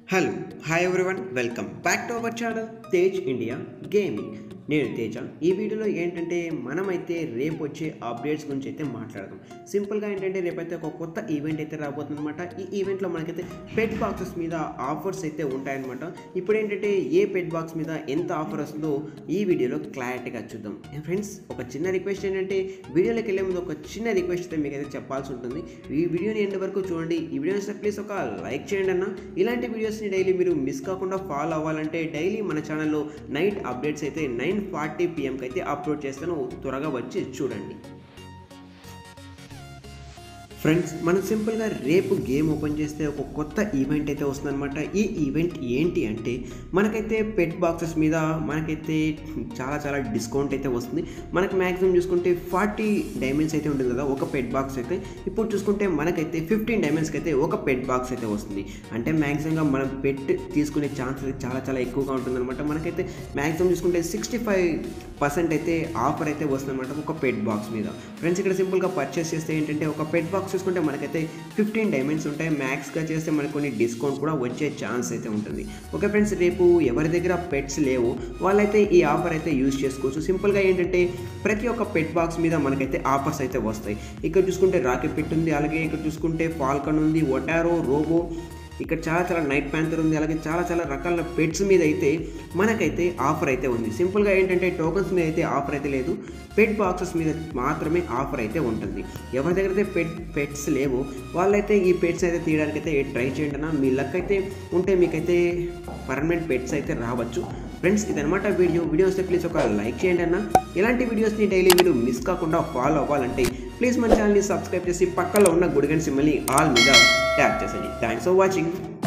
hello hi everyone welcome back to our channel Tej India gaming నేను తేజ ఈ వీడియోలో ఏంటంటే మనమైతే రేపు వచ్చే అప్డేట్స్ గురించి అయితే మాట్లాడదాం సింపుల్గా ఏంటంటే రేపైతే ఒక కొత్త ఈవెంట్ అయితే రాబోతుంది అనమాట ఈ ఈవెంట్లో మనకైతే పెట్ బాక్సెస్ మీద ఆఫర్స్ అయితే ఉంటాయన్నమాట ఇప్పుడు ఏంటంటే ఏ పెట్ బాక్స్ మీద ఎంత ఆఫర్ వస్తుందో ఈ వీడియోలో క్లారిటీగా చూద్దాం ఫ్రెండ్స్ ఒక చిన్న రిక్వెస్ట్ ఏంటంటే వీడియోలోకి వెళ్ళే ముందు ఒక చిన్న రిక్వెస్ట్ అయితే మీకు అయితే చెప్పాల్సి ఉంటుంది ఈ వీడియోని ఎండ్ వరకు చూడండి ఈ వీడియో నచ్చితే ప్లీజ్ ఒక లైక్ చేయండి అన్న ఇలాంటి వీడియోస్ని డైలీ మీరు మిస్ కాకుండా ఫాలో అవ్వాలంటే డైలీ మన ఛానల్లో నైట్ అప్డేట్స్ అయితే నైన్ ఫార్టీ పిఎంకి అయితే అప్లోడ్ చేస్తాను త్వరగా వచ్చి చూడండి ఫ్రెండ్స్ మనం సింపుల్గా రేపు గేమ్ ఓపెన్ చేస్తే ఒక కొత్త ఈవెంట్ అయితే వస్తుందన్నమాట ఈ ఈవెంట్ ఏంటి అంటే మనకైతే పెట్ బాక్సెస్ మీద మనకైతే చాలా చాలా డిస్కౌంట్ అయితే వస్తుంది మనకి మ్యాక్సిమం చూసుకుంటే ఫార్టీ డైమండ్స్ అయితే ఉంటుంది కదా ఒక పెట్ బాక్స్ అయితే ఇప్పుడు చూసుకుంటే మనకైతే ఫిఫ్టీన్ డైమండ్స్కి అయితే ఒక పెట్ బాక్స్ అయితే వస్తుంది అంటే మ్యాక్సిమంగా మనం పెట్ తీసుకునే ఛాన్స్ అయితే చాలా చాలా ఎక్కువగా ఉంటుందన్నమాట మనకైతే మ్యాక్సిమం చూసుకుంటే సిక్స్టీ ఫైవ్ పర్సెంట్ అయితే ఆఫర్ అయితే వస్తుందన్నమాట ఒక పెట్ బాక్స్ మీద ఫ్రెండ్స్ ఇక్కడ సింపుల్గా పర్చేస్ చేస్తే ఏంటంటే ఒక పెట్ బాక్స్ చూసుకుంటే మనకైతే ఫిఫ్టీన్ డైమండ్స్ ఉంటాయి మ్యాక్స్గా చేస్తే మనకు కొన్ని డిస్కౌంట్ కూడా వచ్చే ఛాన్స్ అయితే ఉంటుంది ఓకే ఫ్రెండ్స్ రేపు ఎవరి దగ్గర పెట్స్ లేవు వాళ్ళైతే ఈ ఆఫర్ అయితే యూజ్ చేసుకోవచ్చు సింపుల్గా ఏంటంటే ప్రతి ఒక్క పెట్ బాక్స్ మీద మనకైతే ఆఫర్స్ అయితే వస్తాయి ఇక్కడ చూసుకుంటే రాకెట్ పెట్ ఉంది అలాగే ఇక్కడ చూసుకుంటే ఫాల్కన్ ఉంది ఒటారో రోబో ఇక్కడ చాలా చాలా నైట్ ప్యాంతర్ ఉంది అలాగే చాలా చాలా రకాల పెట్స్ మీద అయితే మనకైతే ఆఫర్ అయితే ఉంది సింపుల్గా ఏంటంటే టోకన్స్ మీద అయితే ఆఫర్ అయితే లేదు పెట్ బాక్సెస్ మీద మాత్రమే ఆఫర్ అయితే ఉంటుంది ఎవరి దగ్గర అయితే పెట్ పెట్స్ లేవు వాళ్ళైతే ఈ పెట్స్ అయితే తీయడానికి అయితే ట్రై చేయండి అన్న మీ లక్ అయితే ఉంటే మీకైతే పర్మనెంట్ పెట్స్ అయితే రావచ్చు ఫ్రెండ్స్ ఇదనమాట వీడియో వీడియో వస్తే ప్లీజ్ ఒక లైక్ చేయండి అన్న ఇలాంటి వీడియోస్ని డైలీ మీరు మిస్ కాకుండా ఫాలో అవ్వాలంటే ప్లీజ్ మన ఛానల్ని సబ్స్క్రైబ్ చేసి పక్కలో ఉన్న గుడిగన్ సింబల్ని ఆల్ మీద ట్యాప్ చేసేయండి థ్యాంక్స్ ఫర్ వాచింగ్